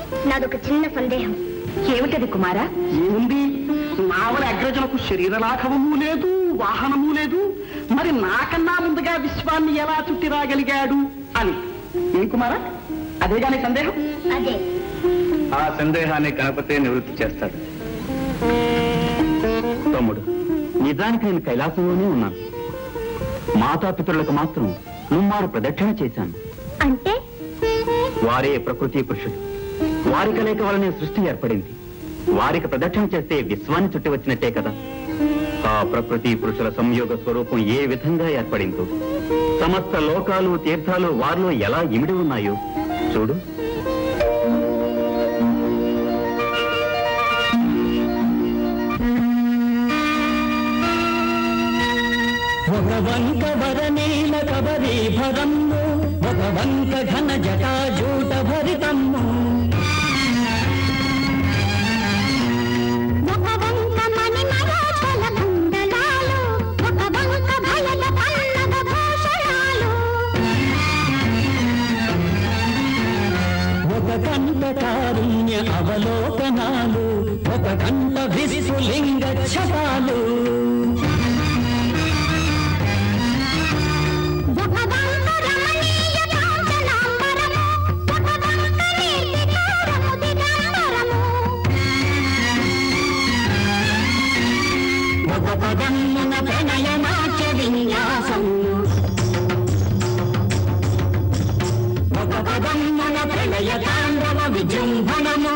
నాదొక చిన్న సందేహం ఏమిటది కుమారా ఏముంది నావల అగ్రజులకు శరీర లాఘవము లేదు వాహనము లేదు మరి నాకన్నా ముందుగా విశ్వాన్ని ఎలా చుట్టి రాగలిగాడు అని ఏం కుమారా అదే గాని సందేహం అదే ఆ సందేహాన్ని గణపతే నివృత్తి చేస్తాడు తమ్ముడు నిజానికి నేను కైలాసంలోనే ఉన్నాను మాతాపితరులకు మాత్రం ముమ్మారు ప్రదక్షిణ చేశాను అంటే వారే ప్రకృతి పురుషులు వారి కలయిక వలనే సృష్టి ఏర్పడింది వారికి ప్రదక్షిణ చేస్తే విశ్వాన్ని చుట్టి వచ్చినట్టే కదా ఆ ప్రకృతి పురుషుల సంయోగ స్వరూపం ఏ విధంగా ఏర్పడిందో సమస్త లోకాలు తీర్థాలు వారిలో ఎలా ఇమిడి ఉన్నాయో చూడు ఒక వంక వరనీల కబరీభరమ్ము ఒక వంక ఘన జటాజూట భరితమ్ము ఒక వంక మణిమరాచల కుండలాలు ఒక వంక భయల పల్లవ భూషణాలు ఒక కంట కారుణ్య అవలోకనాలు ఒక కంట విస్ఫులింగ క్షతాలు ఒక వంక రమణీయ కాంచనాంబరము ఒక వంక నిర్వికారము దిగంబరము ఒక పదమ్మున ప్రణయనాట్య విన్యాసము ఒక పదమ్మున ప్రళయ తాండవ విజృంభణము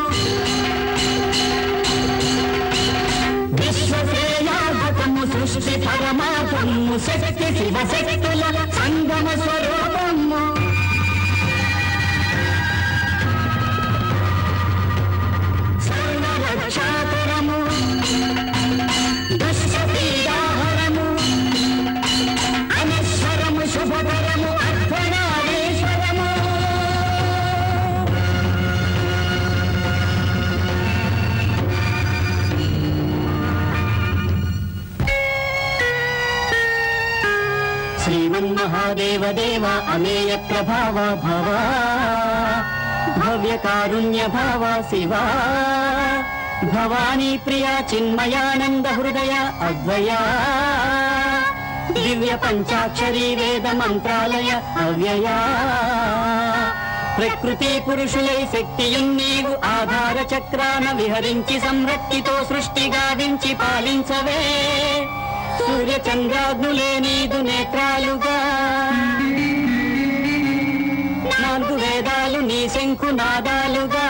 విశ్వశ్రేయాగతము సృష్టి పరమాత్మము శక్తి శివ శక్తుల సంగమ స్వరూపము సర్వరక్షాకరము దుష్టపీడాహరము అనశ్వరము శుభకరము అర్ధనారీశ్వరము శ్రీమన్మహాదేవ దేవ అమేయ ప్రభావ భవ భవ్య కారుణ్య భావ శివా భవానీ ప్రియా చిన్మయానంద హృదయ అద్వయా దివ్య పంచాక్షరీ వేద మంత్రాలయ అవ్యయా ప్రకృతి పురుషులై శక్తియున్ నీవు ఆధార చక్రాన విహరించి సంరక్తితో సృష్టి గావించి పాలించవే సూర్య చంద్రాగ్నులే నీదు నేత్రాలుగా నాలుగు వేదాలు నీ శంకు నాదాలుగా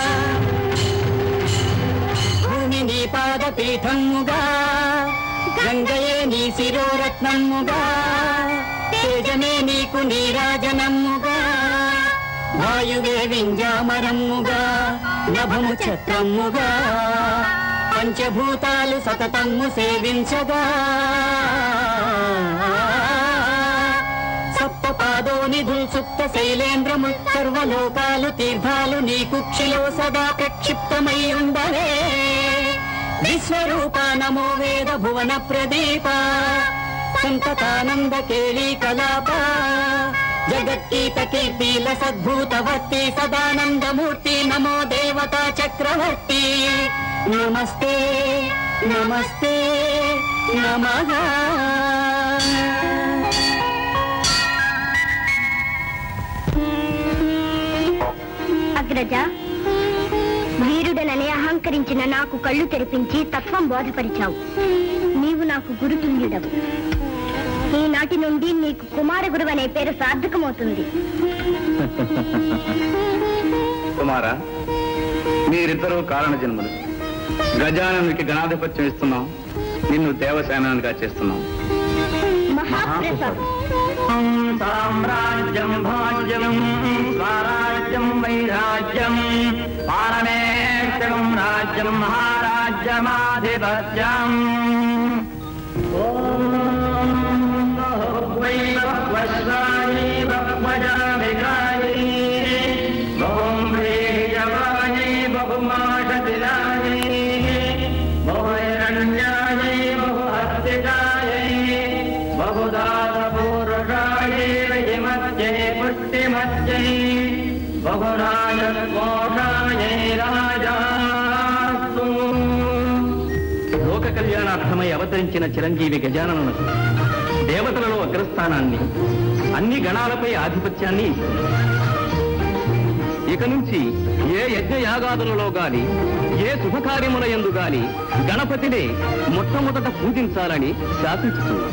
భూమి నీ పాద పీఠముగా గంగయే నీ శిరోరత్నముగా తేజమే నీకు నీరాజనముగా వాయువే వింజామరముగా నభము చక్రముగా పంచభూతాలు సతతమ్ము సేవించగా సప్త పాదోనిధుల్ సుప్త శైలేంద్రము సర్వలోకాలు తీర్థాలు నీ కుక్షిలో సదా ప్రక్షిప్తమై ఉండవే విశ్వరూప నమో వేద భువన ప్రదీప సంతతానంద కేళీ కలాప జగత్కీత కీర్తిల సద్భూతవర్తి సదానందమూర్తి నమో దేవతా చక్రవర్తి నమస్తే నమస్తే నమః అగ్రజ వీరుడనని అహంకరించిన నాకు కళ్ళు తెరిపించి తత్వం బోధపరిచావు నీవు నాకు గురుతుల్యుడవు ఈనాటి నుండి నీకు కుమార గురువు అనే పేరు సార్థకమవుతుంది కుమారా మీరిద్దరూ కారణ జన్మలు గజాననునికి గణాధిపత్యం ఇస్తున్నాం నిన్ను దేవసేనానిగా చేస్తున్నాం మహాప్రసాదం సామ్రాజ్యం భాగ్యం స్వరాజ్యం వైరాజ్యం పారమేక్షం రాజ్యం మహారాజ్యమాధిపత్యం బహుదాత పూరుషాయ పుష్టిమత్యై బహురా లోక కళ్యాణార్థమై అవతరించిన చిరంజీవి గజాననులకు దేవతలలో అగ్రస్థానాన్ని అన్ని గణాలపై ఆధిపత్యాన్ని ఇస్తుంది ఇక నుంచి ఏ యజ్ఞ యాగాదులలో గాని ఏ శుభకార్యముల ఎందు గాని గణపతిని మొట్టమొదట పూజించాలని శాసించుతుంది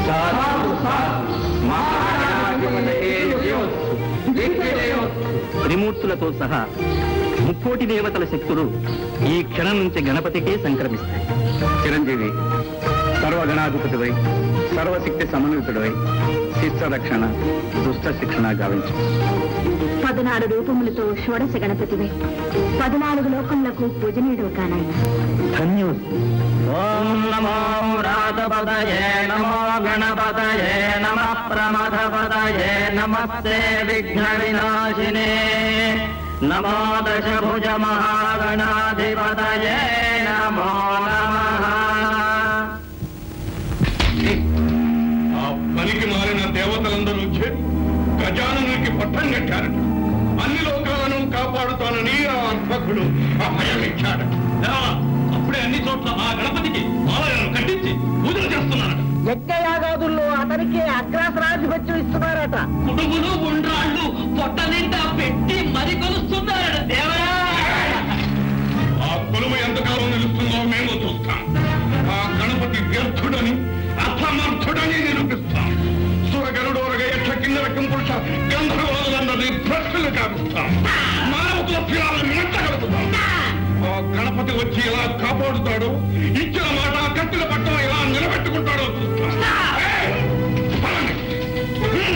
త్రిమూర్తులతో సహా ముక్కోటి దేవతల శక్తులు ఈ క్షణం నుంచి గణపతికే సంక్రమిస్తాయి చిరంజీవి సర్వగణాధిపతివై సర్వశక్తి సమన్వితుడవై శిష్ట రక్షణ దుష్ట శిక్షణ గావించు పదనాలుగు రూపములతో షోడశ గణపతివే పద్నాలుగు లోకములకు పూజనీయుడు కానాయన ధన్యోస్తు ఓం నమో రాధపదయే నమో గణపతయే నమ ప్రమథపదయే నమస్తే విఘ్న వినాశినే నమో దశభుజ మహాగణాధిపతయే నమో నమః ఆ పనికి మారిన దేవతలందరూ చేరి గజాననునికి పట్టం కట్టారట అన్ని లోకాలను కాపాడుతానని ఆ అర్భకుడు అభయమిచ్చాడు అప్పుడే అన్ని చోట్ల ఆ గణపతికి ఆలయాలను కట్టించి పూజలు చేస్తున్నారట యజ్ఞయాగాదుల్లో అతనికి అగ్రాసనాధిపత్యం ఇస్తున్నారట కుడుములు ఉండ్రాళ్ళు పొట్ట నిండా పెట్టి మరి కొలుస్తున్నారట దేవరా ఆ కొలువు ఎంతకాలం నిలుస్తుందో మేము చూస్తాం ఆ గణపతి వ్యర్థుడని అసమర్థుడని నిరూపిస్తాం సురగరుడోరగ యక్ష కింద పురుష గంధర్వాదులందరినీ ప్రశ్నలు కావిస్తాం మానవకుల ఫిరాలను మెచ్చగలుగుతాం ఆ గణపతి వచ్చి ఎలా కాపాడుతాడో ఇచ్చిన మాట కట్టిన పట్టం ఎలా నిలబెట్టుకుంటాడో చూస్తాం ఏయ్! పదండి. హ్మ్.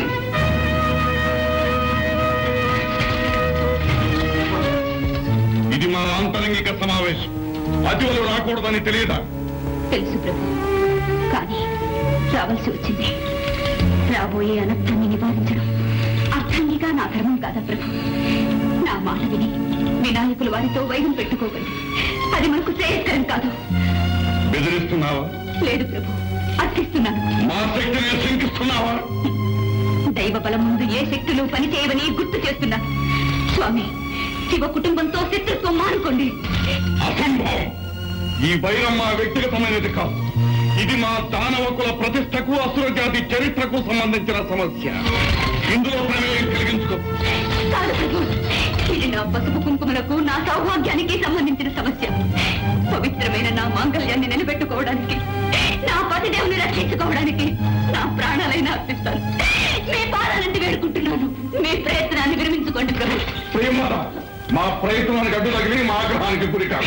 ఇది మా ఆంతరంగిక సమావేశం అతివలు రాకూడదని తెలియదా తెలుసు ప్రభు కానీ రావాల్సి వచ్చింది రాబోయే అనర్థాన్ని నివారించడం అర్థంగిగా నా ధర్మం కాదా ప్రభు నా మాట విని వినాయకులు వారితో వైరం పెట్టుకోకండి అది మనకు శ్రేయస్కరం కాదు బెదిరిస్తున్నావా లేదు ప్రభు అర్థిస్తున్నాను మా శక్తిని శంకిస్తున్నావా దైవ బలం ముందు ఏ శక్తులు పనిచేయవని గుర్తు చేస్తున్నాను స్వామి శివ కుటుంబంతో శత్రుత్వం మానుకోండి అసంభవం ఈ బైరం మా వ్యక్తిగతమైనది కాదు ఇది మా దానవకుల ప్రతిష్టకు అసుర జాతి చరిత్రకు సంబంధించిన సమస్య ఇందులో ప్రమేయం కలిగించుకో కాదు ప్రభు ఇది నా పసుపు కుంకుమలకు నా సౌభాగ్యానికి సంబంధించిన సమస్య పవిత్రమైన నా మాంగళ్యాన్ని నిలబెట్టుకోవడానికి నా పతిదేవుని రక్షించుకోవడానికి నా ప్రాణాలైనా అర్పిస్తాను మీ పాదాలంటే వేడుకుంటున్నాను మీ ప్రయత్నాన్ని విరమించుకోండి ప్రభు ప్రియమాత మా ప్రయత్నానికి అడ్డు తగిలి మా ఆగ్రహానికి గురి కాదు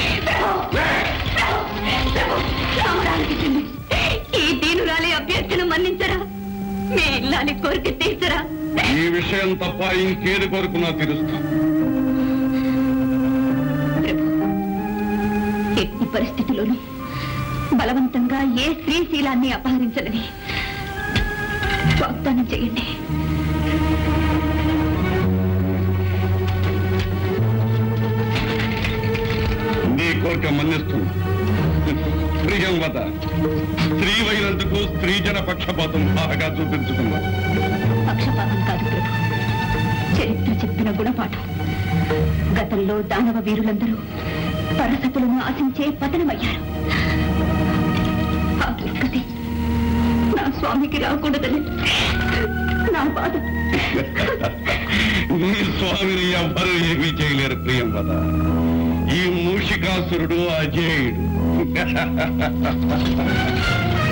రామరానికి చెంది ఈ దీనురాలి అభ్యర్థన మన్నించరా మీ ఇల్లాలి కోరిక తీర్చరా ఈ విషయం తప్ప ఇంకేది కోరుకున్నా తీరుస్తాం ప్రభు ఎట్టి పరిస్థితిలోనూ బలవంతంగా ఏ స్త్రీశీలాన్ని అపహరించదని వాగ్దానం చేయండి నీ కోరిక మన్నిస్తుంది ప్రియం వద స్త్రీవైనందుకు స్త్రీజన పక్షపాతం బాగా చూపించుకున్నా పక్షపాతం కాదు ప్రభు చరిత్ర చెప్పిన గుణపాఠం గతంలో దానవ వీరులందరూ పరసతులను ఆశించే పతనమయ్యారు ఆ దుర్గతి నా స్వామికి రాకూడదని నా బాధ నీ స్వామిని ఎవ్వరూ ఏమీ చేయలేరు ప్రియం వద ఈ మూషికాసురుడు అజేయుడు